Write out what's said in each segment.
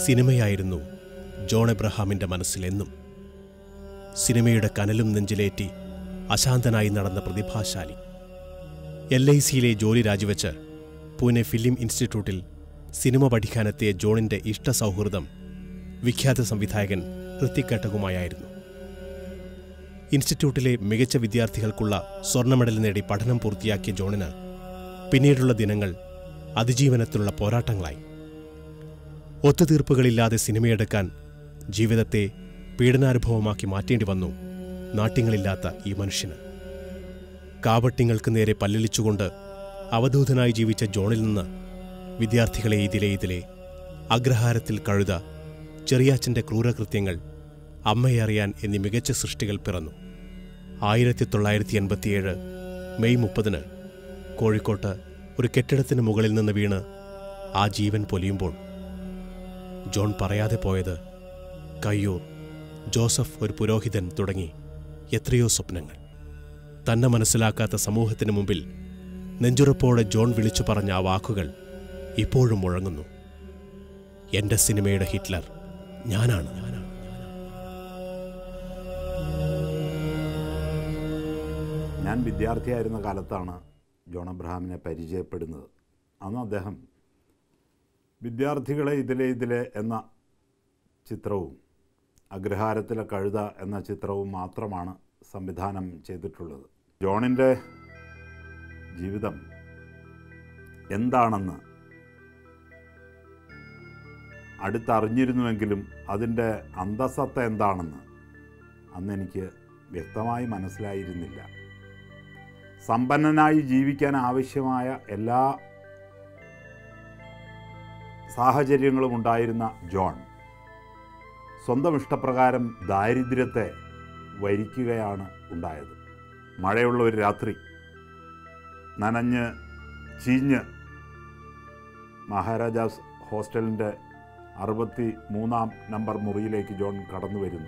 സിനിമയായിരുന്നു ജോൺ എബ്രഹാമിൻ്റെ മനസ്സിലെന്നും സിനിമയുടെ കനലും നെഞ്ചിലേറ്റി അശാന്തനായി നടന്ന പ്രതിഭാശാലി എൽ ഐ സിയിലെ ജോലി രാജിവെച്ച് പൂനെ ഫിലിം ഇൻസ്റ്റിറ്റ്യൂട്ടിൽ സിനിമ പഠിക്കാനെത്തിയ ജോണിൻ്റെ ഇഷ്ടസൗഹൃദം വിഖ്യാത സംവിധായകൻ ഋത്തിക് ഘട്ടകുമായായിരുന്നു ഇൻസ്റ്റിറ്റ്യൂട്ടിലെ മികച്ച വിദ്യാർത്ഥികൾക്കുള്ള സ്വർണ്ണ മെഡൽ നേടി പഠനം പൂർത്തിയാക്കിയ ജോണിന് പിന്നീടുള്ള ദിനങ്ങൾ അതിജീവനത്തിലുള്ള പോരാട്ടങ്ങളായി ഒത്തുതീർപ്പുകളില്ലാതെ സിനിമയെടുക്കാൻ ജീവിതത്തെ പീഡനാനുഭവമാക്കി മാറ്റേണ്ടി വന്നു നാട്യങ്ങളില്ലാത്ത ഈ മനുഷ്യന് കാപട്യങ്ങൾക്ക് നേരെ പല്ലിളിച്ചുകൊണ്ട് അവധൂതനായി ജീവിച്ച ജോണിൽ നിന്ന് വിദ്യാർത്ഥികളെ ഇതിലെ ഇതിലെ അഗ്രഹാരത്തിൽ കഴുത ചെറിയാച്ചൻ്റെ ക്രൂരകൃത്യങ്ങൾ അമ്മയെ അറിയാൻ എന്നീ മികച്ച സൃഷ്ടികൾ പിറന്നു ആയിരത്തി തൊള്ളായിരത്തി എൺപത്തിയേഴ് മെയ് മുപ്പതിന് കോഴിക്കോട്ട് ഒരു കെട്ടിടത്തിന് മുകളിൽ നിന്ന് വീണ് ആ ജീവൻ പൊലിയുമ്പോൾ ജോൺ പറയാതെ പോയത് കയ്യൂർ ജോസഫ് ഒരു പുരോഹിതൻ തുടങ്ങി എത്രയോ സ്വപ്നങ്ങൾ തന്നെ മനസ്സിലാക്കാത്ത സമൂഹത്തിന് മുമ്പിൽ നെഞ്ചുറപ്പോടെ ജോൺ വിളിച്ചു പറഞ്ഞ ആ വാക്കുകൾ ഇപ്പോഴും മുഴങ്ങുന്നു എന്റെ സിനിമയുടെ ഹിറ്റ്ലർ ഞാനാണ് ഞാനാണ് ഞാൻ വിദ്യാർത്ഥിയായിരുന്ന കാലത്താണ് ജോൺ അബ്രഹാമിനെ പരിചയപ്പെടുന്നത് അന്ന് അദ്ദേഹം വിദ്യാർത്ഥികളെ ഇതിലെ ഇതിലെ എന്ന ചിത്രവും അഗ്രഹാരത്തിലെ കഴുത എന്ന ചിത്രവും മാത്രമാണ് സംവിധാനം ചെയ്തിട്ടുള്ളത് ജോണിൻ്റെ ജീവിതം എന്താണെന്ന് അടുത്തറിഞ്ഞിരുന്നുവെങ്കിലും അതിൻ്റെ അന്തസത്ത എന്താണെന്ന് അന്ന് എനിക്ക് വ്യക്തമായി മനസ്സിലായിരുന്നില്ല സമ്പന്നനായി ജീവിക്കാൻ ആവശ്യമായ എല്ലാ സാഹചര്യങ്ങളും ഉണ്ടായിരുന്ന ജോൺ സ്വന്തം ഇഷ്ടപ്രകാരം ദാരിദ്ര്യത്തെ വരിക്കുകയാണ് ഉണ്ടായത് മഴയുള്ള ഒരു രാത്രി നനഞ്ഞ് ചീഞ്ഞ് മഹാരാജാസ് ഹോസ്റ്റലിൻ്റെ അറുപത്തി മൂന്നാം നമ്പർ മുറിയിലേക്ക് ജോൺ കടന്നു വരുന്നു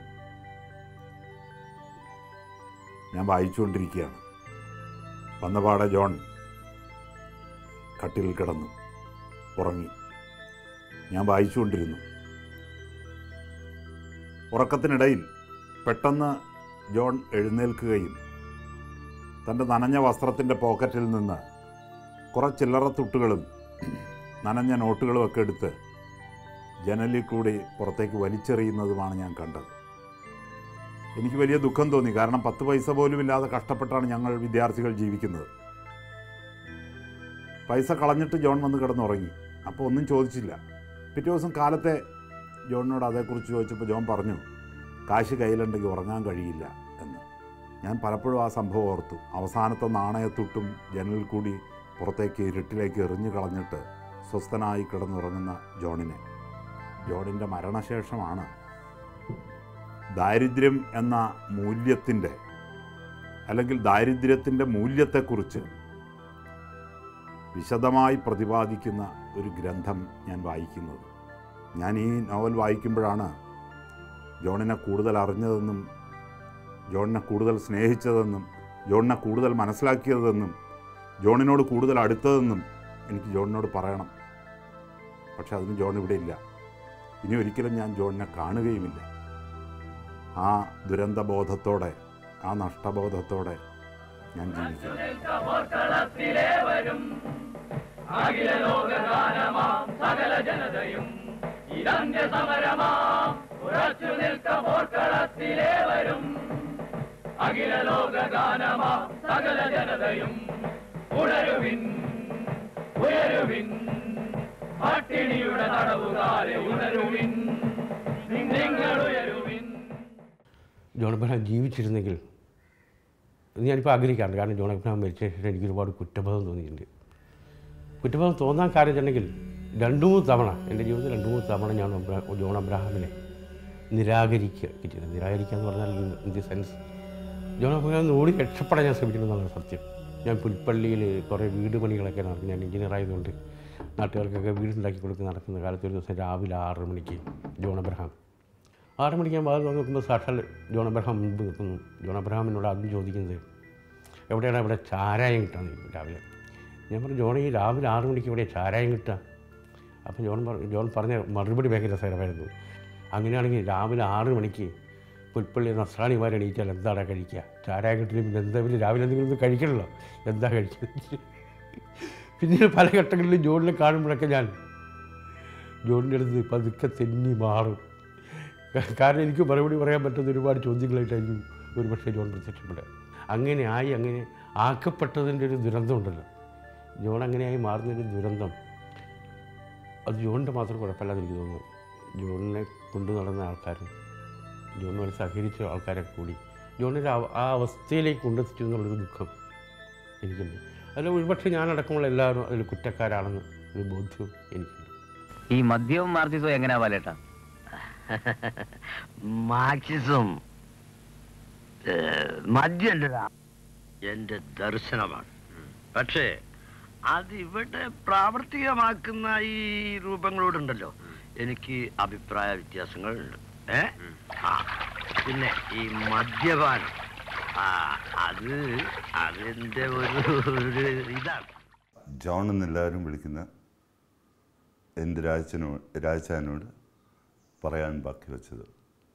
ഞാൻ വായിച്ചുകൊണ്ടിരിക്കുകയാണ് വന്നപാടെ ജോൺ കട്ടിലിൽ കിടന്നു ഉറങ്ങി ഞാൻ വായിച്ചുകൊണ്ടിരുന്നു ഉറക്കത്തിനിടയിൽ പെട്ടെന്ന് ജോൺ എഴുന്നേൽക്കുകയും തൻ്റെ നനഞ്ഞ വസ്ത്രത്തിൻ്റെ പോക്കറ്റിൽ നിന്ന് കുറേ ചില്ലറ തുട്ടുകളും നനഞ്ഞ നോട്ടുകളും ഒക്കെ എടുത്ത് ജനലിൽ കൂടി പുറത്തേക്ക് വലിച്ചെറിയുന്നതുമാണ് ഞാൻ കണ്ടത് എനിക്ക് വലിയ ദുഃഖം തോന്നി കാരണം പത്ത് പൈസ പോലും ഇല്ലാതെ കഷ്ടപ്പെട്ടാണ് ഞങ്ങൾ വിദ്യാർത്ഥികൾ ജീവിക്കുന്നത് പൈസ കളഞ്ഞിട്ട് ജോൺ വന്ന് കിടന്നുറങ്ങി അപ്പോൾ ഒന്നും ചോദിച്ചില്ല പിറ്റേ ദിവസം കാലത്തെ ജോണിനോട് അതേക്കുറിച്ച് ചോദിച്ചപ്പോൾ ജോൺ പറഞ്ഞു കാശ് കയ്യിലുണ്ടെങ്കിൽ ഉറങ്ങാൻ കഴിയില്ല എന്ന് ഞാൻ പലപ്പോഴും ആ സംഭവം ഓർത്തു അവസാനത്തെ നാണയത്തുട്ടും ജനലിൽ കൂടി പുറത്തേക്ക് ഇരുട്ടിലേക്ക് എറിഞ്ഞു കളഞ്ഞിട്ട് സ്വസ്ഥനായി കിടന്നുറങ്ങുന്ന ജോണിനെ ജോണിൻ്റെ മരണശേഷമാണ് ദാരിദ്ര്യം എന്ന മൂല്യത്തിൻ്റെ അല്ലെങ്കിൽ ദാരിദ്ര്യത്തിൻ്റെ മൂല്യത്തെക്കുറിച്ച് വിശദമായി പ്രതിപാദിക്കുന്ന ഒരു ഗ്രന്ഥം ഞാൻ വായിക്കുന്നത് ഞാൻ ഈ നോവൽ വായിക്കുമ്പോഴാണ് ജോണിനെ കൂടുതൽ അറിഞ്ഞതെന്നും ജോണിനെ കൂടുതൽ സ്നേഹിച്ചതെന്നും ജോണിനെ കൂടുതൽ മനസ്സിലാക്കിയതെന്നും ജോണിനോട് കൂടുതൽ അടുത്തതെന്നും എനിക്ക് ജോണിനോട് പറയണം പക്ഷെ അതിന് ജോൺ ഇവിടെ ഇല്ല ഇനി ഒരിക്കലും ഞാൻ ജോണിനെ കാണുകയുമില്ല ആ ദുരന്തബോധത്തോടെ ആ നഷ്ടബോധത്തോടെ ഞാൻ ജീവിക്കുന്നു ജോൺ അബ്രഹാം ജീവിച്ചിരുന്നെങ്കിൽ ഇത് ഞാനിപ്പോൾ ആഗ്രഹിക്കാറുണ്ട് കാരണം ജോൺ അബ്രഹാം മരിച്ച ശേഷം എനിക്ക് ഒരുപാട് കുറ്റബോധം തോന്നിയിട്ടുണ്ട് കുറ്റബോധം തോന്നാൻ കാര്യം വെച്ചിട്ടുണ്ടെങ്കിൽ രണ്ട് മൂന്ന് തവണ എൻ്റെ ജീവിതത്തിൽ രണ്ട് മൂന്ന് തവണ ഞാൻ അബ്രാ- ജോൺ അബ്രഹാമിനെ നിരാകരിക്കുക കിട്ടിയത് നിരാകരിക്കുക എന്ന് പറഞ്ഞാൽ in the sense John Abraham ഓടി രക്ഷപ്പെടാൻ ഞാൻ ശ്രമിച്ചിട്ടുണ്ടെന്നാണ് സത്യം ഞാൻ പുൽപ്പള്ളിയിൽ കുറേ വീട് പണികളൊക്കെ നടക്കും ഞാൻ എഞ്ചിനീയർ ആയതുകൊണ്ട് നാട്ടുകാർക്കൊക്കെ വീടുണ്ടാക്കി കൊടുക്കുന്ന നടക്കുന്ന കാലത്ത് ഒരു ദിവസം രാവിലെ ആറ് മണിക്ക് ജോൺ അബ്രഹാം ആറ് മണിക്ക് ഞാൻ വാതിൽ നോക്കുമ്പോൾ സാക്ഷാൽ ജോൺ അബ്രഹാം മുൻപ് നിൽക്കുന്നു ജോൺ അബ്രഹാമിനോട് ആദ്യം ചോദിക്കുന്നത് എവിടെയാണ് ഇവിടെ ചാരായം കിട്ടാന്ന് ചോദിക്കും രാവിലെ ഞാൻ പറഞ്ഞു ജോണ ഈ രാവിലെ ആറ് മണിക്ക് ഇവിടെ ചാരായം കിട്ടുക അപ്പോൾ ജോൺ പറ- ജോൺ പറഞ്ഞ മറുപടി ഭയങ്കര രസകരമായിരുന്നു അങ്ങനെയാണെങ്കിൽ രാവിലെ ആറ് മണിക്ക് പുൽപ്പള്ളി നസ്രാണിമാർ എണീറ്റാൽ എന്താണ് കഴിക്കുക ചാരായ കിട്ടില്ല പിന്നെ എന്താ പിന്നെ രാവിലെ എന്തെങ്കിലും ഒന്ന് കഴിക്കണമല്ലോ എന്താ കഴിക്കുന്നത് പിന്നീട് പല ഘട്ടങ്ങളിലും ജോണിനെ കാണുമ്പോഴൊക്കെ ഞാൻ ജോണിൻ്റെ അടുത്ത് പതുക്കെ തെന്നി മാറും കാ- കാരണം എനിക്ക് മറുപടി പറയാൻ പറ്റുന്ന ഒരുപാട് ചോദ്യങ്ങളായിട്ടായിരിക്കും ഒരു പക്ഷേ ജോൺ പ്രത്യക്ഷപ്പെടുക അങ്ങനെ ആയി അങ്ങനെ ആക്കപ്പെട്ടതിൻ്റെ ഒരു ദുരന്തമുണ്ടല്ലോ ജോൺ അങ്ങനെയായി മാറുന്നൊരു ദുരന്തം അത് ജോണിൻ്റെ മാത്രം കുഴപ്പമില്ലാതെ എനിക്ക് തോന്നുന്നു ജോണിനെ കൊണ്ടു നടന്ന ആൾക്കാരും ജോണുമായി സഹകരിച്ച ആൾക്കാരൊക്കെ കൂടി ജോണിൻ്റെ ആ- ആ അവസ്ഥയിലേക്ക് കൊണ്ടെത്തിച്ചു എന്നുള്ളൊരു ദുഃഖം എനിക്കുണ്ട് അതിൽ ഒരുപക്ഷെ ഞാനടക്കമുള്ള എല്ലാവരും അതിൽ കുറ്റക്കാരാണെന്ന് ഒരു ബോധ്യവും എനിക്കുണ്ട് ഈ മദ്യവും മാർക്സിസവും എങ്ങനെയാ പാലേട്ടാ മാർക്സിസം മദ്യം എൻ്റെ എൻ്റെ ദർശനമാണ് പക്ഷേ അതിവിടെ പ്രാവർത്തികമാക്കുന്ന ഈ രൂപങ്ങളോടുണ്ടല്ലോ എനിക്ക് അഭിപ്രായ വ്യത്യാസങ്ങളുണ്ട് ഏ ആ പിന്നെ ഈ മദ്യപാനം ആ അത് അതിൻ്റെ ഒരു ഒരു ഇതാണ് ജോൺ എന്നെല്ലാവരും വിളിക്കുന്ന എൻ്റെ രാജനോ രാജാനോട് പറയാൻ ബാക്കി വെച്ചത്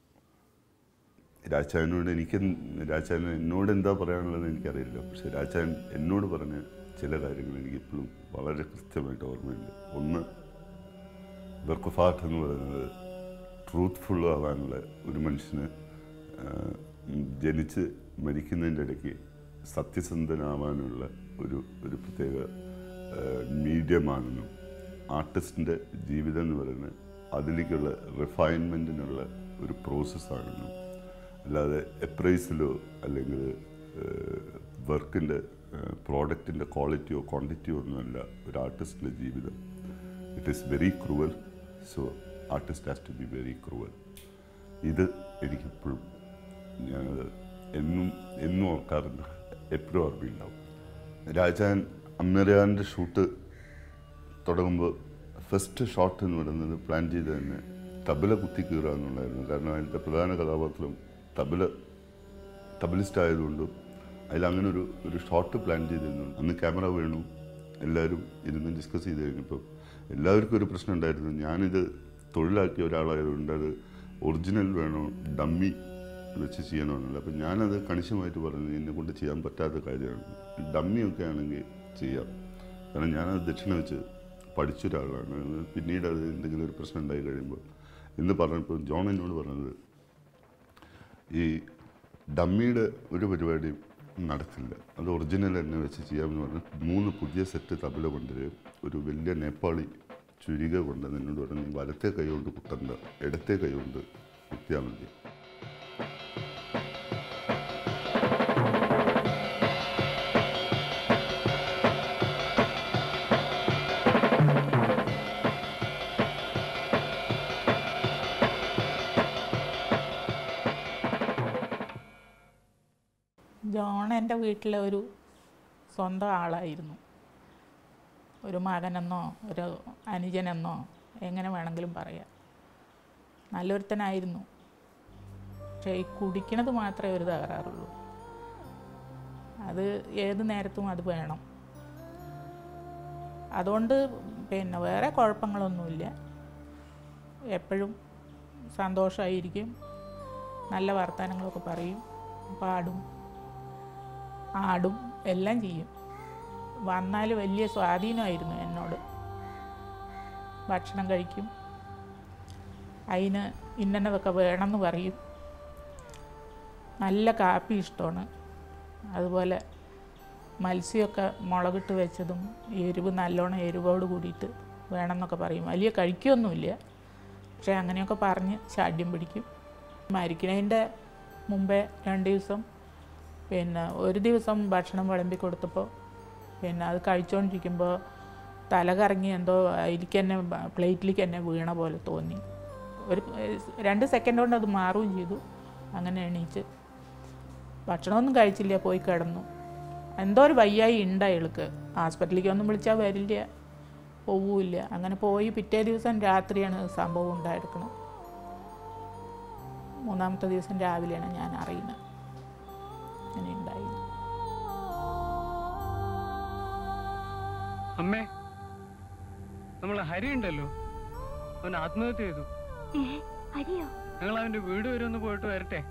രാജാനോട് എനിക്ക് രാജാൻ എന്നോട് എന്താ പറയാനുള്ളതെന്ന് എനിക്കറിയില്ല പക്ഷെ രാജാൻ എന്നോട് പറഞ്ഞ ചില കാര്യങ്ങൾ എനിക്ക് ഇപ്പോഴും വളരെ കൃത്യമായിട്ട് ഓർമ്മയുണ്ട് ഒന്ന് ബർക്കുഫാട്ട് എന്ന് പറയുന്നത് ട്രൂത്ത്ഫുൾ ആവാനുള്ള ഒരു മനുഷ്യന് ആ, ജനിച്ച് മരിക്കുന്നതിൻ്റെ ഇടയ്ക്ക് സത്യസന്ധനാവാനുള്ള ഒരു ഒരു പ്രത്യേക മീഡിയമാണെന്നും ആർട്ടിസ്റ്റിൻ്റെ ജീവിതം എന്ന് പറയുന്നത് അതിലേക്കുള്ള റിഫൈൻമെൻറ്റിനുള്ള ഒരു പ്രോസസ്സാണെന്നും അല്ലാതെ എപ്രൈസിലോ അല്ലെങ്കിൽ വർക്കിൻ്റെ പ്രോഡക്റ്റിൻ്റെ ക്വാളിറ്റിയോ ക്വാണ്ടിറ്റിയോ ഒന്നുമല്ല ഒരു ആർട്ടിസ്റ്റിൻ്റെ ജീവിതം it is very cruel so artist has to be very cruel ഇത് എനിക്കിപ്പോഴും ഞാനത് എന്നും എന്നും ഓർക്കാറുണ്ട് എപ്പോഴും ഓർമ്മയുണ്ടാവും രാജാൻ അമ്മരാൻ്റെ ഷൂട്ട് തുടങ്ങുമ്പോൾ ഫസ്റ്റ് ഷോട്ട് എന്ന് പറയുന്നത് പ്ലാൻ ചെയ്ത് തന്നെ തബല കുത്തി കീറുക എന്നുള്ളതായിരുന്നു കാരണം അതിൻ്റെ പ്രധാന കഥാപാത്രം തബല തബലിസ്റ്റ് ആയതുകൊണ്ടും അതിൽ അങ്ങനെ ഒരു ഒരു ഷോട്ട് പ്ലാൻ ചെയ്തിരുന്നു അന്ന് ക്യാമറ വേണു എല്ലാവരും ഇരുന്ന് ഡിസ്കസ് ചെയ്ത് കഴിഞ്ഞപ്പോൾ എല്ലാവർക്കും ഒരു പ്രശ്നം ഉണ്ടായിരുന്നു ഞാനിത് തൊഴിലാക്കിയ ഒരാളായതുകൊണ്ട് അത് ഒറിജിനൽ വേണോ ഡമ്മി വെച്ച് ചെയ്യണമെന്നില്ല അപ്പം ഞാനത് കണിശമായിട്ട് പറഞ്ഞു എന്നെ കൊണ്ട് ചെയ്യാൻ പറ്റാത്ത കാര്യമാണ് ഡമ്മിയൊക്കെ ആണെങ്കിൽ ചെയ്യാം കാരണം ഞാനത് ദക്ഷിണ വെച്ച് പഠിച്ച ഒരാളാണ് പിന്നീട് അത് എന്തെങ്കിലും ഒരു പ്രശ്നം ഉണ്ടായി കഴിയുമ്പോൾ എന്ന് പറഞ്ഞപ്പോൾ ജോൺ എന്നോട് പറഞ്ഞത് ഈ ഡമ്മിയുടെ ഒരു പരിപാടിയും നടക്കില്ല അത് ഒറിജിനൽ തന്നെ വെച്ച് ചെയ്യാമെന്ന് പറഞ്ഞ് മൂന്ന് പുതിയ സെറ്റ് തബല കൊണ്ടുവരികയും ഒരു വലിയ നേപ്പാളി ചുരിക കൊണ്ട് എന്നോട് പറഞ്ഞു നീ വലത്തെ കൈ കൊണ്ട് കുത്തണ്ട ഇടത്തെ കൈ കൊണ്ട് കുത്തിയാൽ മതി ജോൺ എൻ്റെ വീട്ടിലെ ഒരു സ്വന്തം ആളായിരുന്നു ഒരു മകനെന്നോ ഒരു അനുജനെന്നോ എങ്ങനെ വേണമെങ്കിലും പറയാം നല്ലൊരുത്തനായിരുന്നു പക്ഷേ ഈ കുടിക്കണത് മാത്രമേ ഒരു തകരാറുള്ളൂ അത് ഏത് നേരത്തും അത് വേണം അതുകൊണ്ട് പിന്നെ വേറെ കുഴപ്പങ്ങളൊന്നുമില്ല എപ്പോഴും സന്തോഷമായിരിക്കും നല്ല വർത്തമാനങ്ങളൊക്കെ പറയും പാടും ആടും എല്ലാം ചെയ്യും വന്നാൽ വലിയ സ്വാധീനമായിരുന്നു എന്നോട് ഭക്ഷണം കഴിക്കും അതിന് ഇന്നതൊക്കെ വേണമെന്ന് പറയും നല്ല കാപ്പി ഇഷ്ടമാണ് അതുപോലെ മത്സ്യമൊക്കെ മുളകിട്ട് വെച്ചതും എരിവ് നല്ലോണം എരിവോട് കൂടിയിട്ട് വേണമെന്നൊക്കെ പറയും വലിയ കഴിക്കുകയൊന്നുമില്ല പക്ഷേ അങ്ങനെയൊക്കെ പറഞ്ഞ് ശാഠ്യം പിടിക്കും മരിക്കണതിൻ്റെ മുമ്പേ രണ്ട് ദിവസം പിന്നെ ഒരു ദിവസം ഭക്ഷണം വിളമ്പി കൊടുത്തപ്പോൾ പിന്നെ അത് കഴിച്ചുകൊണ്ടിരിക്കുമ്പോൾ തല കറങ്ങി എന്തോ അതിലേക്ക് തന്നെ പ്ലേറ്റിലേക്ക് തന്നെ വീണ പോലെ തോന്നി ഒരു രണ്ട് സെക്കൻഡ് കൊണ്ട് അത് മാറുകയും ചെയ്തു അങ്ങനെ എണീച്ച് ഭക്ഷണമൊന്നും കഴിച്ചില്ല പോയി കിടന്നു എന്തോ ഒരു വയ്യായി ഉണ്ട് അയാൾക്ക് ആസ്പത്രിയിലേക്ക് ഒന്നും വിളിച്ചാൽ വരില്ല പോവില്ല അങ്ങനെ പോയി പിറ്റേ ദിവസം രാത്രിയാണ് സംഭവം ഉണ്ടായിരിക്കുന്നത് മൂന്നാമത്തെ ദിവസം രാവിലെയാണ് ഞാൻ അറിയുന്നത് അങ്ങനെ ഉണ്ടായി അമ്മേ നമ്മളെ ഹരി ഉണ്ടല്ലോ അവൻ ആത്മഹത്യ ചെയ്തു അരിയോ ഞങ്ങൾ അവന്റെ വീട് വരെ ഒന്ന് പോയിട്ട് വരട്ടെ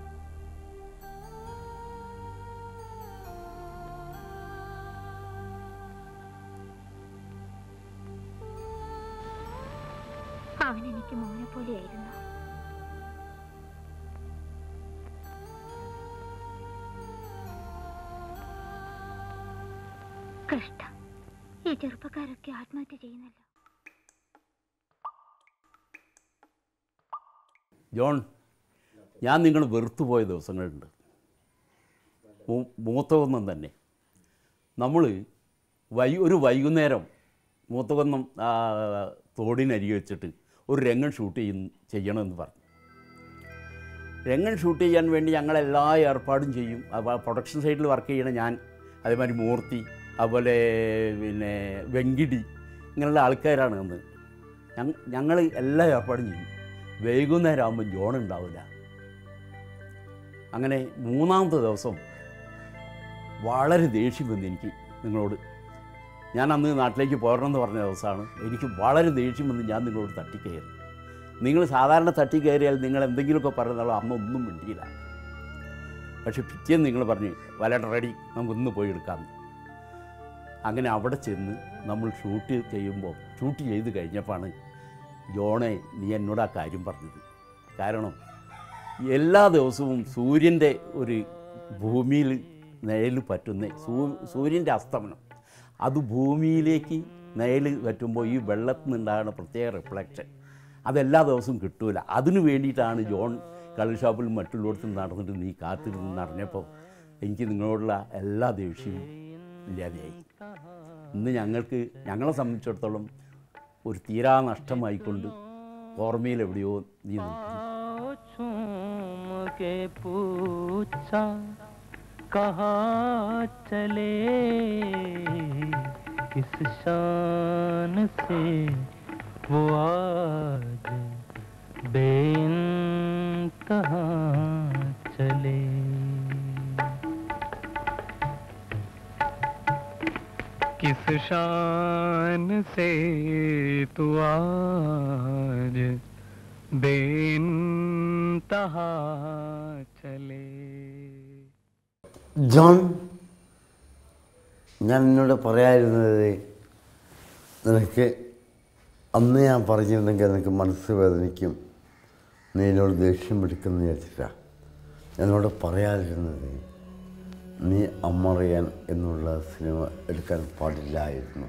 അവൻ എനിക്ക് മോനെ പോലെയായിരുന്നു കഷ്ടം ഈ ചെറുപ്പക്കാരൊക്കെ ആത്മഹത്യ ചെയ്യുന്നല്ലോ ജോൺ ഞാൻ നിങ്ങൾ വെറുത്തുപോയ ദിവസങ്ങളുണ്ട് മൂ- മൂത്തകൊന്നം തന്നെ നമ്മൾ വൈ ഒരു വൈകുന്നേരം മൂത്തകൊന്നം ആ, തോടിനരികെ വെച്ചിട്ട് ഒരു രംഗം ഷൂട്ട് ചെയ്യുന്ന ചെയ്യണമെന്ന് പറഞ്ഞു രംഗം ഷൂട്ട് ചെയ്യാൻ വേണ്ടി ഞങ്ങൾ എല്ലാ ഏർപ്പാടും ചെയ്യും അപ്പോൾ പ്രൊഡക്ഷൻ സൈഡിൽ വർക്ക് ചെയ്യണ ഞാൻ അതേമാതിരി മൂർത്തി അതുപോലെ പിന്നെ വെങ്കിടി ഇങ്ങനെയുള്ള ആൾക്കാരാണ് അന്ന് ഞങ്ങൾ എല്ലാ ഏർപ്പാടും ചെയ്യും വൈകുന്നേരം ആകുമ്പോൾ ജോൺ ഉണ്ടാവില്ല അങ്ങനെ മൂന്നാമത്തെ ദിവസം വളരെ ദേഷ്യം വന്നു എനിക്ക് നിങ്ങളോട് ഞാൻ അന്ന് നാട്ടിലേക്ക് പോരണമെന്ന് പറഞ്ഞ ദിവസമാണ് എനിക്ക് വളരെ ദേഷ്യം വന്ന് ഞാൻ നിങ്ങളോട് തട്ടിക്കയറി നിങ്ങൾ സാധാരണ തട്ടിക്കയറിയാൽ നിങ്ങൾ എന്തെങ്കിലുമൊക്കെ പറയുന്നുള്ള അമ്മ ഒന്നും മിണ്ടിയില്ല പക്ഷെ പിറ്റേന്ന് നിങ്ങൾ പറഞ്ഞു വലയുടെ റെഡി നമുക്ക് ഇന്ന് പോയി എടുക്കാമെന്ന് അങ്ങനെ അവിടെ ചെന്ന് നമ്മൾ ഷൂട്ട് ചെയ്യുമ്പോൾ ഷൂട്ട് ചെയ്ത് കഴിഞ്ഞപ്പോഴാണ് ജോണെ നീ എന്നോട് ആ കാര്യം പറഞ്ഞത് കാരണം എല്ലാ ദിവസവും സൂര്യൻ്റെ ഒരു ഭൂമിയിൽ നിഴൽ പറ്റുന്ന സൂ സൂര്യൻ്റെ അസ്തമനം അത് ഭൂമിയിലേക്ക് നിഴൽ പറ്റുമ്പോൾ ഈ വെള്ളത്തിൽ നിന്നുണ്ടാകുന്ന പ്രത്യേക റിഫ്ലക്ഷൻ അതെല്ലാ ദിവസവും കിട്ടൂല അതിനു വേണ്ടിയിട്ടാണ് ജോൺ കള്ള് ഷോപ്പിലും മറ്റുള്ളിടത്തും നടന്നിട്ട് നീ കാത്തിരുന്ന് നടന്നപ്പോൾ എനിക്ക് നിങ്ങളോടുള്ള എല്ലാ ദേഷ്യവും ഇല്ലാതെയായി ഇന്ന് ഞങ്ങൾക്ക് ഞങ്ങളെ സംബന്ധിച്ചിടത്തോളം ഒരു തീരാ നഷ്ടമായിക്കൊണ്ട് ഓർമ്മയിൽ എവിടെയോ നീ നിൽക്കുന്നു झूम के पूछा कहाँ चले किस शान से वो आज बेन कहाँ चले किस शान से तू आज बेनतहा चले ജോൺ ഞാൻ എന്നോട് പറയാതിരുന്നത് നിനക്ക് അന്ന് ഞാൻ പറഞ്ഞിരുന്നെങ്കിൽ നിനക്ക് മനസ്സ് വേദനിക്കും നീ എന്നോട് ദേഷ്യം പിടിക്കുന്ന വിചാരിച്ചിട്ടാണ് എന്നോട് പറയാതിരുന്നത് നീ അമ്മറിയാൻ എന്നുള്ള സിനിമ എടുക്കാൻ പാടില്ലായിരുന്നു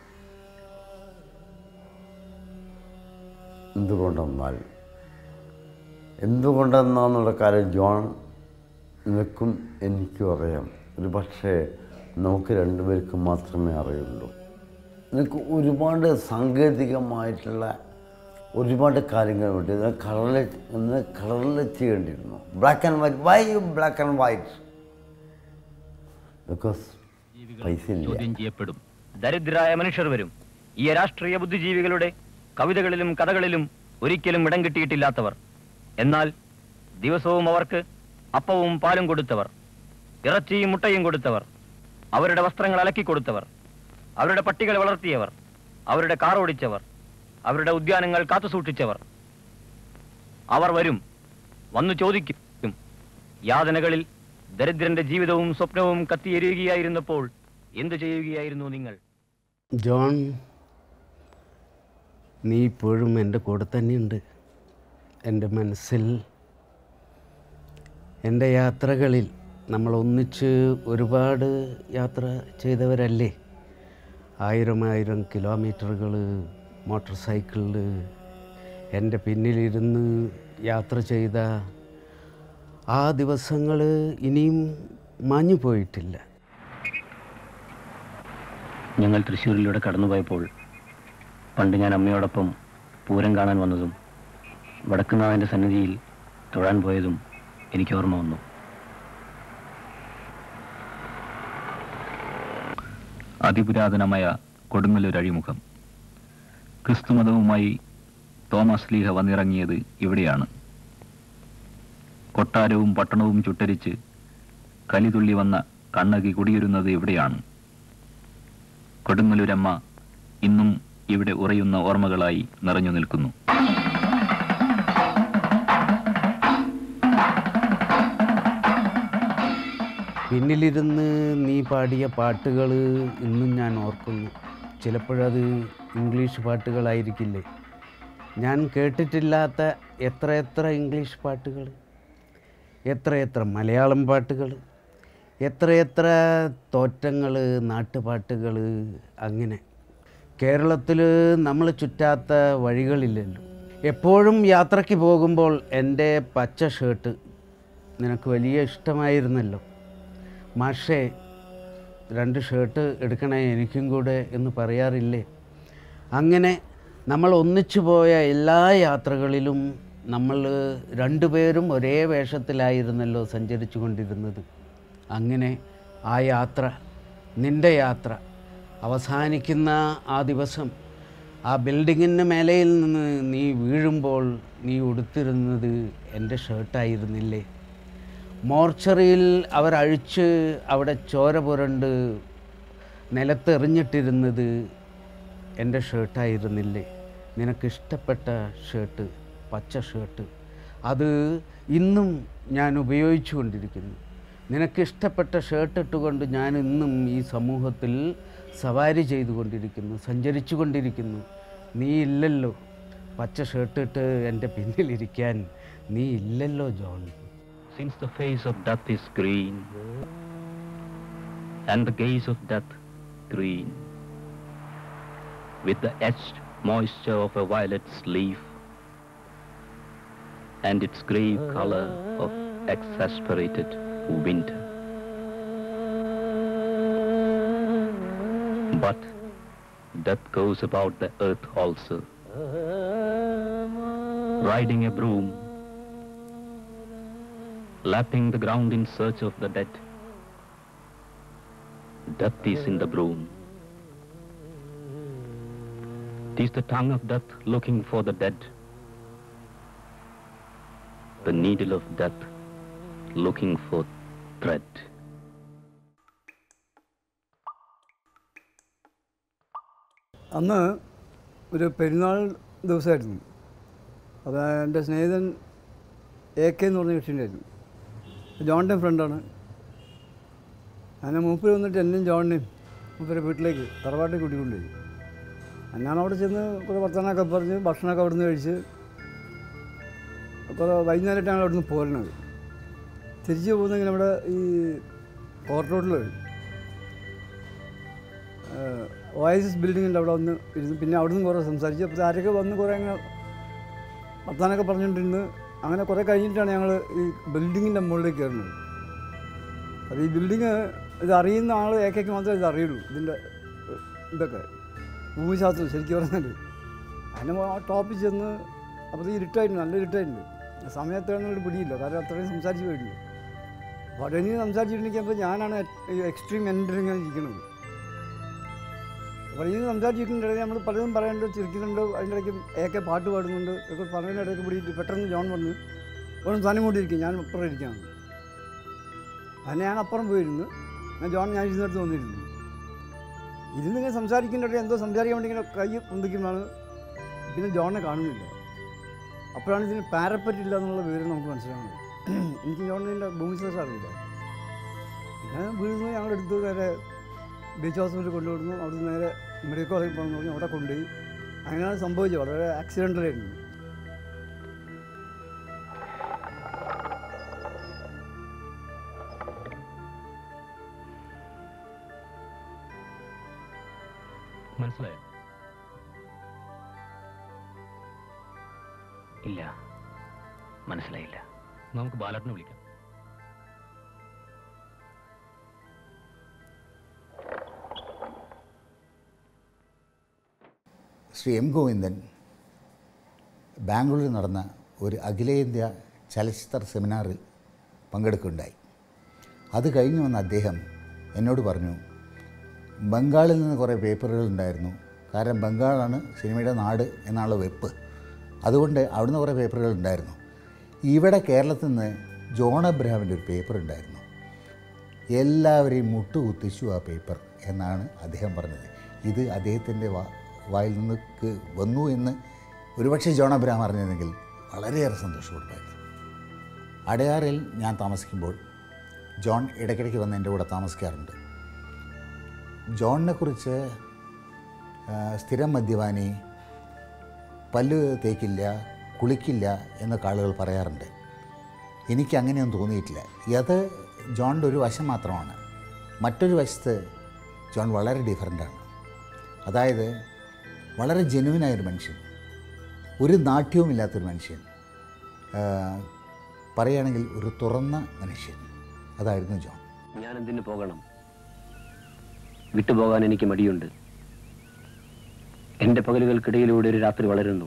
എന്തുകൊണ്ടെന്നാൽ എന്തുകൊണ്ടെന്നാന്നുള്ള കാര്യം ജോൺ നിനക്കും എനിക്കും അറിയാം ഒരു പക്ഷേ നമുക്ക് രണ്ടുപേർക്കും മാത്രമേ അറിയുള്ളൂ നിനക്ക് ഒരുപാട് സാങ്കേതികമായിട്ടുള്ള ഒരുപാട് കാര്യങ്ങൾ വേണ്ടി കളറിൽ കളറിൽ ചെയ്യേണ്ടിയിരുന്നു black and white why black and white because പൈസ ഇല്ല ചോദ്യം ചെയ്യപ്പെടും ദരിദ്രായ മനുഷ്യർ വരും ഈ രാഷ്ട്രീയ ബുദ്ധിജീവികളുടെ കവിതകളിലും കഥകളിലും ഒരിക്കലും ഇടം കിട്ടിയിട്ടില്ലാത്തവർ എന്നാൽ ദിവസവും അവർക്ക് അപ്പവും പാലും കൊടുത്തവർ ഇറച്ചിയും മുട്ടയും കൊടുത്തവർ അവരുടെ വസ്ത്രങ്ങൾ അലക്കി കൊടുത്തവർ അവരുടെ പട്ടികളെ വളർത്തിയവർ അവരുടെ കാർ ഓടിച്ചവർ അവരുടെ ഉദ്യാനങ്ങൾ കാത്തുസൂക്ഷിച്ചവർ അവർ വരും വന്നു ചോദിക്കും യാതനകളിൽ ദരിദ്രന്റെ ജീവിതവും സ്വപ്നവും കത്തിയെരിയുകയായിരുന്നപ്പോൾ എന്തു ചെയ്യുകയായിരുന്നു നിങ്ങൾ ജോൺ നീ ഇപ്പോഴും എൻ്റെ കൂടെ തന്നെയുണ്ട് എൻ്റെ മനസ്സിൽ എൻ്റെ യാത്രകളിൽ നമ്മൾ ഒന്നിച്ച് ഒരുപാട് യാത്ര ചെയ്തവരല്ലേ ആയിരം ആയിരം കിലോമീറ്ററുകൾ മോട്ടോർ സൈക്കിളിൽ എൻ്റെ പിന്നിലിരുന്ന് യാത്ര ചെയ്ത ആ ദിവസങ്ങൾ ഇനിയും മാഞ്ഞു പോയിട്ടില്ല ഞങ്ങൾ തൃശ്ശൂരിലൂടെ കടന്നുപോയപ്പോൾ പണ്ട് ഞാൻ അമ്മയോടൊപ്പം പൂരം കാണാൻ വന്നതും വടക്കുന്നാഥൻ്റെ സന്നിധിയിൽ തൊഴാൻ പോയതും എനിക്ക് ഓർമ്മ വന്നു അതിപുരാതനമായ കൊടുങ്ങല്ലൂർ അഴിമുഖം ക്രിസ്തുമതവുമായി തോമസ് ലീഹ വന്നിറങ്ങിയത് ഇവിടെയാണ് കൊട്ടാരവും പട്ടണവും ചുട്ടരിച്ച് കലിതുള്ളി വന്ന കണ്ണകി കുടിയിരുന്നത് ഇവിടെയാണ് കൊടുങ്ങല്ലൂരമ്മ ഇന്നും ഇവിടെ ഉറയുന്ന ഓർമ്മകളായി നിറഞ്ഞു നിൽക്കുന്നു പിന്നിലിരുന്ന് നീ പാടിയ പാട്ടുകൾ ഇന്നും ഞാൻ ഓർക്കുന്നു ചിലപ്പോഴത് ഇംഗ്ലീഷ് പാട്ടുകളായിരിക്കില്ലേ ഞാൻ കേട്ടിട്ടില്ലാത്ത എത്രയെത്ര ഇംഗ്ലീഷ് പാട്ടുകൾ എത്രയെത്ര മലയാളം പാട്ടുകൾ എത്രയെത്ര തോറ്റങ്ങൾ നാട്ടുപാട്ടുകൾ അങ്ങനെ കേരളത്തിൽ നമ്മൾ ചുറ്റാത്ത വഴികളില്ലല്ലോ എപ്പോഴും യാത്രയ്ക്ക് പോകുമ്പോൾ എൻ്റെ പച്ച ഷർട്ട് നിനക്ക് വലിയ ഇഷ്ടമായിരുന്നല്ലോ മാഷേ രണ്ട് ഷർട്ട് എടുക്കണേ എനിക്കും കൂടെ എന്ന് പറയാറില്ലേ അങ്ങനെ നമ്മൾ ഒന്നിച്ചു പോയ എല്ലാ യാത്രകളിലും നമ്മൾ രണ്ടുപേരും ഒരേ വേഷത്തിലായിരുന്നല്ലോ സഞ്ചരിച്ചു കൊണ്ടിരുന്നത് അങ്ങനെ ആ യാത്ര നിൻ്റെ യാത്ര അവസാനിക്കുന്ന ആ ദിവസം ആ ബിൽഡിങ്ങിന് മേലയിൽ നിന്ന് നീ വീഴുമ്പോൾ നീ ഉടുത്തിരുന്നത് എൻ്റെ ഷർട്ടായിരുന്നില്ലേ മോർച്ചറിയിൽ അവരഴിച്ച് അവിടെ ചോര പുരണ്ട് നിലത്തെറിഞ്ഞിട്ടിരുന്നത് എൻ്റെ ഷർട്ടായിരുന്നില്ലേ നിനക്കിഷ്ടപ്പെട്ട ഷർട്ട് പച്ച ഷർട്ട് അത് ഇന്നും ഞാൻ ഉപയോഗിച്ചു കൊണ്ടിരിക്കുന്നു നിനക്കിഷ്ടപ്പെട്ട ഷർട്ട് ഇട്ടുകൊണ്ട് ഞാൻ ഇന്നും ഈ സമൂഹത്തിൽ സവാരി ചെയ്തുകൊണ്ടിരിക്കുന്നു സഞ്ചരിച്ചു കൊണ്ടിരിക്കുന്നു നീ ഇല്ലല്ലോ പച്ച ഷർട്ട് ഇട്ട് എൻ്റെ പിന്നിലിരിക്കാൻ നീ ഇല്ലല്ലോ John Since the face of death is green, and the gaze of death green, with the etched moisture of a violet's leaf, and its grave color of exasperated winter. But death goes about the earth also, riding a broom, lapping the ground in search of the dead. Death is in the broom. It is the tongue of death looking for the dead. The needle of death looking for thread. അന്ന് ഒരു പെരുന്നാൾ ദിവസമായിരുന്നു അത് എൻ്റെ സ്നേഹിതൻ A K എന്ന് പറഞ്ഞ കക്ഷിയുണ്ടായിരുന്നു ജോണിൻ്റെ ഫ്രണ്ടാണ് അങ്ങനെ മൂപ്പര് വന്നിട്ട് എന്നെയും ജോണിനെയും മൂപ്പരെ വീട്ടിലേക്ക് തറവാട്ടിൽ കൂട്ടിക്കൊണ്ടുപോയി ഞാൻ അവിടെ ചെന്ന് കുറേ വർത്തമാനമൊക്കെ പറഞ്ഞ് ഭക്ഷണമൊക്കെ അവിടെ നിന്ന് കഴിച്ച് കുറേ വൈകുന്നേരമായിട്ടാണ് അവിടെ നിന്ന് പോരുന്നത് തിരിച്ചു പോകുന്നെങ്കിൽ നമ്മുടെ ഈ കോർട്ട് റോഡിൽ ഓയസിസ് ബിൽഡിങ്ങിൻ്റെ അവിടെ വന്ന് ഇരുന്ന് പിന്നെ അവിടെ നിന്ന് കുറേ സംസാരിച്ചു അപ്പോൾ ആരൊക്കെ വന്ന് കുറേ അങ്ങനെ വർത്താനൊക്കെ പറഞ്ഞുകൊണ്ടിരുന്ന് അങ്ങനെ കുറേ കഴിഞ്ഞിട്ടാണ് ഞങ്ങൾ ഈ ബിൽഡിങ്ങിൻ്റെ മുകളിലേക്ക് കയറുന്നത് അപ്പോൾ ഈ ബിൽഡിങ് ഇത് അറിയുന്ന ആൾ ഏക്കയ്ക്ക് മാത്രമേ ഇത് അറിയുള്ളൂ ഇതിൻ്റെ ഏഹ്, ഇതൊക്കെ ഭൂമിശാസ്ത്രം ശരിക്കും പറഞ്ഞാൽ അതിന് ആ ടോപ്പിൽ ചെന്ന് അപ്പോൾ ഇത് ഇരുട്ടായിട്ടുണ്ട് നല്ല ഇരുട്ടായിട്ടുണ്ട് സമയത്താണെന്നൊരു പിടിയില്ല കാരണം അത്രയും സംസാരിച്ച് കഴിഞ്ഞു അപ്പോൾ അവിടെ നിന്ന് സംസാരിച്ചിട്ടുണ്ടെങ്കിൽ ഞാനാണ് എക്സ്ട്രീം എൻഡിൽ ഇങ്ങനെ ഇരിക്കുന്നത് അപ്പോൾ ഈ സംസാരിച്ചിട്ടുണ്ടെങ്കിൽ നമ്മൾ പലതും പറയാനുണ്ട് ചിരിക്കുന്നുണ്ട് അതിൻ്റെ ഇടയ്ക്ക് ഏക്കെ പാട്ട് പാടുന്നുണ്ട് ഒക്കെ പറയുന്ന ഇടയ്ക്ക് പിടിയിട്ട് പെട്ടെന്ന് ജോൺ വന്ന് ഓണം തന്നെ കൊണ്ടിരിക്കും ഞാൻ അപ്പുറം ഇരിക്കുകയാണ് അതിന് ഞാൻ അപ്പുറം പോയിരുന്നു ഞാൻ ജോൺ ഞാൻ ഇരുന്നിടത്ത് വന്നിരുന്നു ഇരുന്നിങ്ങനെ സംസാരിക്കുന്നുണ്ട് എന്തോ സംസാരിക്കാൻ വേണ്ടി ഇങ്ങനെ കൈ പൊന്തിക്കുമ്പോഴാണ് പിന്നെ ജോണിനെ കാണുന്നില്ല അപ്പോഴാണ് ഇതിന് പാരപ്പറ്റ് ഇല്ല എന്നുള്ള വിവരം നമുക്ക് മനസ്സിലാവുന്നത് എനിക്ക് ജോണിൻ്റെ ഭൂമിശാസ്ത്രം അറിയില്ല പിന്നെ വീഴുന്നു ഞങ്ങൾ എടുത്ത് നേരെ ബീച്ച് ഹോസ്പിറ്റലിൽ കൊണ്ടുവിടുന്നു അവിടുന്ന് നേരെ മെഡിക്കൽ കോളേജിൽ പോകുന്നു പറഞ്ഞു അവിടെ കൊണ്ടുപോയി അങ്ങനെയാണ് സംഭവിച്ചത് വളരെ ആക്സിഡൻ്റലായിരുന്നു മനസ്സിലായോ ഇല്ല മനസ്സിലായില്ല നമുക്ക് ബാലേട്ടനെ വിളിക്കാം ശ്രീ എം ഗോവിന്ദൻ ബാംഗ്ലൂരിൽ നടന്ന ഒരു അഖിലേന്ത്യാ ചലച്ചിത്ര സെമിനാറിൽ പങ്കെടുക്കുകയുണ്ടായി അത് കഴിഞ്ഞു വന്ന അദ്ദേഹം എന്നോട് പറഞ്ഞു ബംഗാളിൽ നിന്ന് കുറേ പേപ്പറുകൾ ഉണ്ടായിരുന്നു കാരണം ബംഗാളാണ് സിനിമയുടെ നാട് എന്നുള്ള വെപ്പ് അതുകൊണ്ട് അവിടുന്ന് കുറേ പേപ്പറുകൾ ഉണ്ടായിരുന്നു ഇവിടെ കേരളത്തിൽ നിന്ന് ജോൺ അബ്രഹാമിൻ്റെ ഒരു പേപ്പർ ഉണ്ടായിരുന്നു എല്ലാവരെയും മുട്ടുകുത്തിച്ചു ആ പേപ്പർ എന്നാണ് അദ്ദേഹം പറഞ്ഞത് ഇത് അദ്ദേഹത്തിൻ്റെ വാ വായിൽ നിന്ന് ക്ക് വന്നു എന്ന് ഒരുപക്ഷെ ജോൺ അബ്രഹാം അറിഞ്ഞതെങ്കിൽ വളരെയേറെ സന്തോഷമുണ്ടായിരുന്നു അടയാറിൽ ഞാൻ താമസിക്കുമ്പോൾ ജോൺ ഇടയ്ക്കിടയ്ക്ക് വന്ന് എൻ്റെ കൂടെ താമസിക്കാറുണ്ട് ജോണിനെ കുറിച്ച് ആ, സ്ഥിരം മദ്യപാനി പല്ല് തേക്കില്ല കുളിക്കില്ല എന്നൊക്കെ ആളുകൾ പറയാറുണ്ട് എനിക്ക് അങ്ങനെയൊന്നും തോന്നിയിട്ടില്ല അത് ജോണിൻ്റെ ഒരു വശം മാത്രമാണ് മറ്റൊരു വശത്ത് ജോൺ വളരെ ഡിഫറൻ്റാണ് അതായത് വളരെ ജെനുവിനായൊരു മനുഷ്യൻ ഒരു നാട്യവുമില്ലാത്തൊരു മനുഷ്യൻ ആ, പറയുകയാണെങ്കിൽ ഒരു തുറന്ന മനുഷ്യൻ അതായിരുന്നു ജോൺ ഞാൻ എന്തിനു പോകണം വിട്ടുപോകാൻ എനിക്ക് മടിയുണ്ട് എന്റെ പകലുകൾക്കിടയിലൂടെ ഒരു രാത്രി വളരുന്നു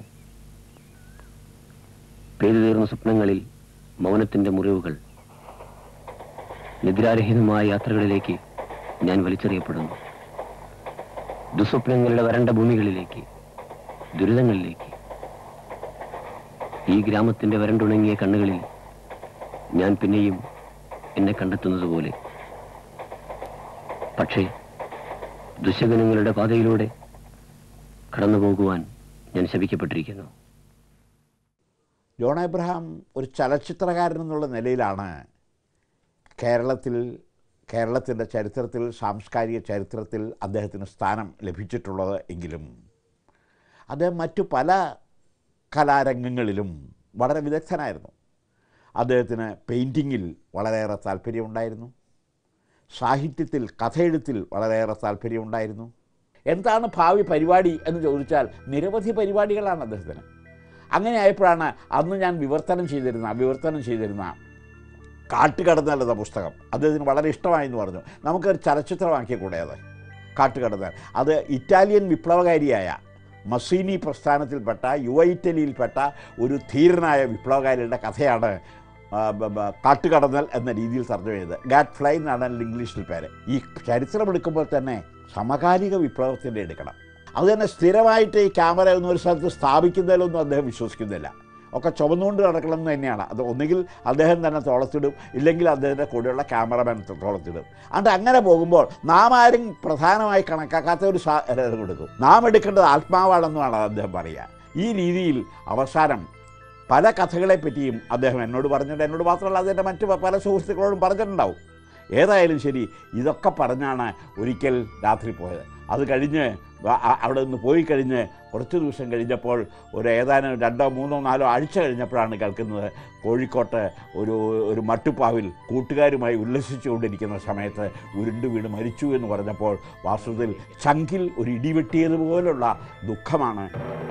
പെയ്തു തീർന്ന സ്വപ്നങ്ങളിൽ മൗനത്തിന്റെ മുറിവുകൾ നിദ്രാരഹിതമായ യാത്രകളിലേക്ക് ഞാൻ വലിച്ചെറിയപ്പെടുന്നു ദുസ്വപ്നങ്ങളുടെ വരണ്ട ഭൂമികളിലേക്ക് ദുരിതങ്ങളിലേക്ക് ഈ ഗ്രാമത്തിന്റെ വരണ്ടുണങ്ങിയ കണ്ണുകളിൽ ഞാൻ പിന്നെയും എന്നെ കണ്ടെത്തുന്നത് പോലെ പക്ഷേ ദുശകനങ്ങളുടെ പാതയിലൂടെ കടന്നു പോകുവാൻ ഞാൻ ശപിക്കപ്പെട്ടിരിക്കുന്നു ജോൺ എബ്രഹാം ഒരു ചലച്ചിത്രകാരൻ എന്നുള്ള നിലയിലാണ് കേരളത്തിൽ കേരളത്തിൻ്റെ ചരിത്രത്തിൽ സാംസ്കാരിക ചരിത്രത്തിൽ അദ്ദേഹത്തിന് സ്ഥാനം ലഭിച്ചിട്ടുള്ളത് എങ്കിലും അദ്ദേഹം മറ്റു പല കലാരംഗങ്ങളിലും വളരെ വിദഗ്ധനായിരുന്നു അദ്ദേഹത്തിന് പെയിൻറ്റിങ്ങിൽ വളരെയേറെ താല്പര്യമുണ്ടായിരുന്നു സാഹിത്യത്തിൽ കഥയെഴുത്തിൽ വളരെയേറെ താല്പര്യമുണ്ടായിരുന്നു എന്താണ് ഭാവി പരിപാടി എന്ന് ചോദിച്ചാൽ നിരവധി പരിപാടികളാണ് അദ്ദേഹത്തിന് അങ്ങനെ ആയപ്പോഴാണ് അന്ന് ഞാൻ വിവർത്തനം ചെയ്തിരുന്ന വിവർത്തനം ചെയ്തിരുന്ന കാട്ടുകടന്നൽ എന്ന പുസ്തകം അദ്ദേഹത്തിന് വളരെ ഇഷ്ടമായി എന്ന് പറഞ്ഞു നമുക്കൊരു ചലച്ചിത്രമാക്കിക്കൂടെ അത് കാട്ടുകടന്നൽ അത് ഇറ്റാലിയൻ വിപ്ലവകാരിയായ മസീനി പ്രസ്ഥാനത്തിൽപ്പെട്ട യുവ ഇറ്റലിയിൽപ്പെട്ട ഒരു ധീരനായ വിപ്ലവകാരിയുടെ കഥയാണ് ആ, ബ- ബ- കാട്ടുകടന്നൽ എന്ന രീതിയിൽ തർജ്ജമ ചെയ്തത് ഗാഡ് ഫ്ലൈ എന്നാണ് അതിൻ്റെ ഇംഗ്ലീഷിൽ പേര് ഈ ചരിത്രം എടുക്കുമ്പോൾ തന്നെ സമകാലിക വിപ്ലവത്തിൻ്റെ എടുക്കണം അത് തന്നെ സ്ഥിരമായിട്ട് ഈ ക്യാമറ ഒന്നും ഒരു സ്ഥലത്ത് സ്ഥാപിക്കുന്നതിലൊന്നും അദ്ദേഹം വിശ്വസിക്കുന്നില്ല ഒക്കെ ചുമന്നുകൊണ്ട് നടക്കണം എന്ന് തന്നെയാണ് അത് ഒന്നുകിൽ അദ്ദേഹം തന്നെ തോളത്തിടും ഇല്ലെങ്കിൽ അദ്ദേഹത്തിൻ്റെ കൂടെയുള്ള ക്യാമറമാൻ തോളത്തിടും അതുകൊണ്ട് അങ്ങനെ പോകുമ്പോൾ നാം ആരും പ്രധാനമായി കണക്കാക്കാത്ത ഒരു സാ കൊടുക്കും നാം എടുക്കേണ്ടത് ആത്മാവാണെന്നാണ് അദ്ദേഹം പറയുക ഈ രീതിയിൽ അവസാനം പല കഥകളെ പറ്റിയും അദ്ദേഹം എന്നോട് പറഞ്ഞിട്ട് എന്നോട് മാത്രമല്ല അതിൻ്റെ മറ്റു പല സുഹൃത്തുക്കളോടും പറഞ്ഞിട്ടുണ്ടാവും ഏതായാലും ശരി ഇതൊക്കെ പറഞ്ഞാണ് ഒരിക്കൽ രാത്രി പോയത് അത് കഴിഞ്ഞ് വ- അ- അവിടെ നിന്ന് പോയി കഴിഞ്ഞ് കുറച്ച് ദിവസം കഴിഞ്ഞപ്പോൾ ഒരു ഏതാനും രണ്ടോ മൂന്നോ നാലോ ആഴ്ച കഴിഞ്ഞപ്പോഴാണ് കേൾക്കുന്നത് കോഴിക്കോട്ട് ഒരു ഒരു മട്ടുപ്പാവിൽ കൂട്ടുകാരുമായി ഉല്ലസിച്ചുകൊണ്ടിരിക്കുന്ന സമയത്ത് ഉരുണ്ടു വീണ് മരിച്ചു എന്ന് പറഞ്ഞപ്പോൾ വാസ്തവത്തിൽ ചങ്കിൽ ഒരു ഇടിവെട്ടിയതുപോലുള്ള ദുഃഖമാണ്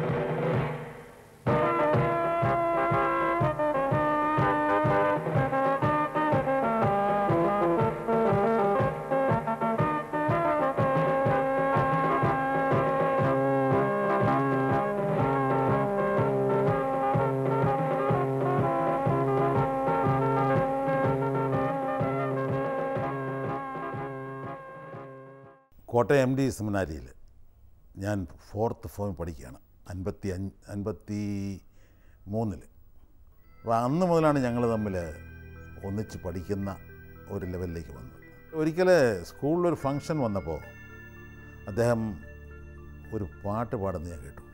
കോട്ടയം എം ഡി സെമിനാരിയിൽ ഞാൻ ഫോർത്ത് ഫോം പഠിക്കുകയാണ് അൻപത്തി അഞ്ച് അൻപത്തി മൂന്നിൽ അപ്പോൾ അന്ന് മുതലാണ് ഞങ്ങൾ തമ്മിൽ ഒന്നിച്ച് പഠിക്കുന്ന ഒരു ലെവലിലേക്ക് വന്നത് ഒരിക്കൽ സ്കൂളിലൊരു ഫങ്ഷൻ വന്നപ്പോൾ അദ്ദേഹം ഒരു പാട്ട് പാടുന്ന ഞാൻ കേട്ടു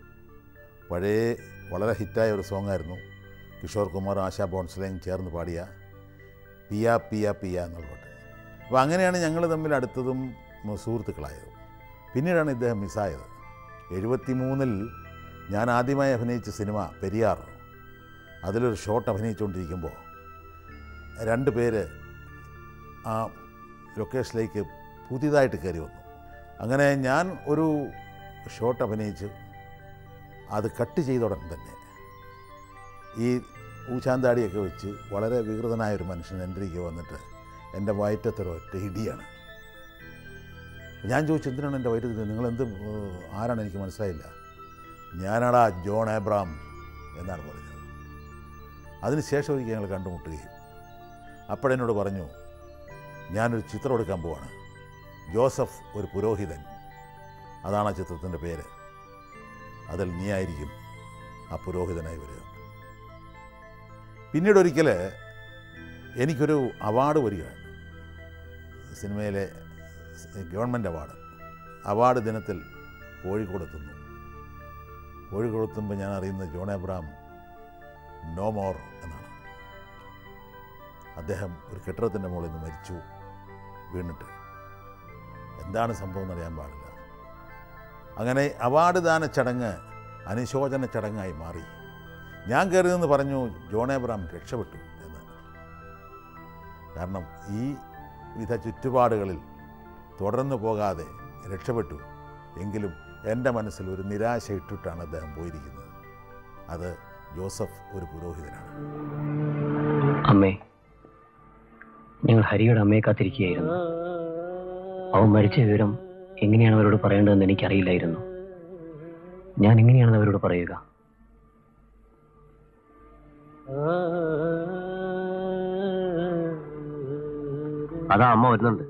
പഴയ വളരെ ഹിറ്റായ ഒരു സോങ്ങായിരുന്നു കിഷോർ കുമാർ ആശാ ബോൺസ്ലേയും ചേർന്ന് പാടിയ പിയ പിയ പിയ എന്നുള്ള പാട്ട് അപ്പോൾ അങ്ങനെയാണ് ഞങ്ങൾ തമ്മിൽ അടുത്തതും ഉം, സുഹൃത്തുക്കളായത് പിന്നീടാണ് ഇദ്ദേഹം മിസ്സായത് എഴുപത്തി മൂന്നിൽ ഞാൻ ആദ്യമായി അഭിനയിച്ച സിനിമ പെരിയാർ അതിലൊരു ഷോട്ട് അഭിനയിച്ചുകൊണ്ടിരിക്കുമ്പോൾ രണ്ട് പേര് ആ ലൊക്കേഷനിലേക്ക് പുതിയതായിട്ട് കയറി വന്നു അങ്ങനെ ഞാൻ ഒരു ഷോട്ട് അഭിനയിച്ച് അത് കട്ട് ചെയ്ത ഉടൻ തന്നെ ഈ ഊശാന്താടിയൊക്കെ വെച്ച് വളരെ വികൃതനായ ഒരു മനുഷ്യൻ എൻ്റെ അരികെ വന്നിട്ട് എൻ്റെ വയറ്റത്തൊരൊറ്റ ഇടിയാണ് ഞാൻ ചോദിച്ചു എന്തിനാണ് എൻ്റെ വയറ്റത്തിൽ നിങ്ങൾ എന്ത് ഏഹ്, ആരാണ് എനിക്ക് മനസ്സിലായില്ല ഞാനാടാ ജോൺ ഏബ്രാം എന്നാണ് പറഞ്ഞത് അതിനുശേഷം ഒരിക്കൽ ഞങ്ങൾ കണ്ടുമുട്ടുകയും അപ്പോഴെന്നോട് പറഞ്ഞു ഞാനൊരു ചിത്രം എടുക്കാൻ പോവാണ് ജോസഫ് ഒരു പുരോഹിതൻ അതാണ് ആ ചിത്രത്തിൻ്റെ പേര് അതിൽ നീ ആയിരിക്കും ആ പുരോഹിതനായി വരിക പിന്നീട് ഒരിക്കൽ എനിക്കൊരു അവാർഡ് വരികയാണ് സിനിമയിലെ ഗവൺമെൻറ് അവാർഡ് അവാർഡ് ദിനത്തിൽ കോഴിക്കോടെത്തുന്നു കോഴിക്കോടെത്തുമ്പോൾ ഞാൻ അറിയുന്നത് ജോൺ എബ്രാം നോ മോർ എന്നാണ് അദ്ദേഹം ഒരു കെട്ടിടത്തിൻ്റെ മുകളിൽ നിന്ന് മരിച്ചു വീണിട്ട് എന്താണ് സംഭവം എന്നറിയാൻ പാടില്ല അങ്ങനെ അവാർഡ് ദാന ചടങ്ങ് അനുശോചന ചടങ്ങായി മാറി ഞാൻ കയറി നിന്ന് പറഞ്ഞു ജോൺ എബ്രാം രക്ഷപ്പെട്ടു എന്ന് കാരണം ഈ വിധ ചുറ്റുപാടുകളിൽ തുടർന്നു പോകാതെ രക്ഷപ്പെട്ടു എങ്കിലും എൻ്റെ മനസ്സിൽ ഒരു നിരാശ ഇട്ടിട്ടാണ് അദ്ദേഹം പോയിരിക്കുന്നത് അത് ജോസഫ് ഒരു പുരോഹിതനാണ് അമ്മേ ഞങ്ങൾ ഹരിയുടെ അമ്മയെ കാത്തിരിക്കുകയായിരുന്നു അവൻ മരിച്ച വിവരം എങ്ങനെയാണ് അവരോട് പറയേണ്ടതെന്ന് എനിക്കറിയില്ലായിരുന്നു ഞാൻ എങ്ങനെയാണ് അവരോട് പറയുക അതാ അമ്മ വരുന്നുണ്ട്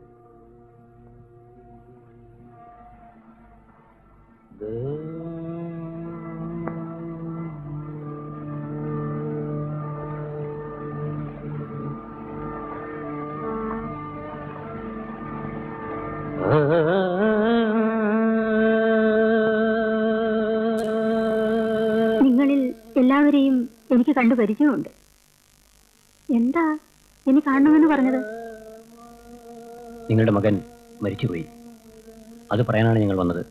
നിങ്ങളിൽ എല്ലാവരെയും എനിക്ക് കണ്ടു പരിചയമുണ്ട് എന്താ ഇനി കാണണമെന്ന് പറഞ്ഞത് നിങ്ങളുടെ മകൻ മരിച്ചുപോയി അത് പറയാനാണ് ഞങ്ങൾ വന്നത്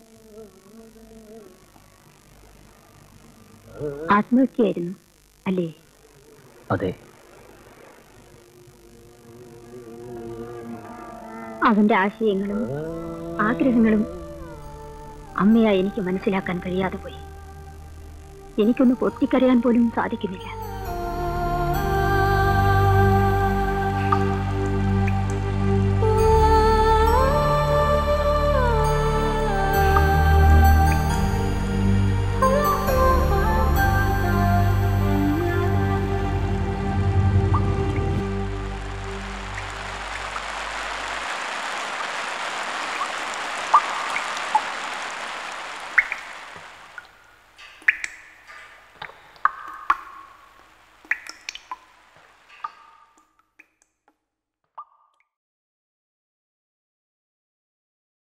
ആത്മഹത്യയായിരുന്നു അല്ലേ അതെ അവന്റെ ആശയങ്ങളും ആഗ്രഹങ്ങളും അമ്മയായി എനിക്ക് മനസ്സിലാക്കാൻ കഴിയാതെ പോയി എനിക്കൊന്ന് പൊട്ടിക്കരയാൻ പോലും സാധിക്കുന്നില്ല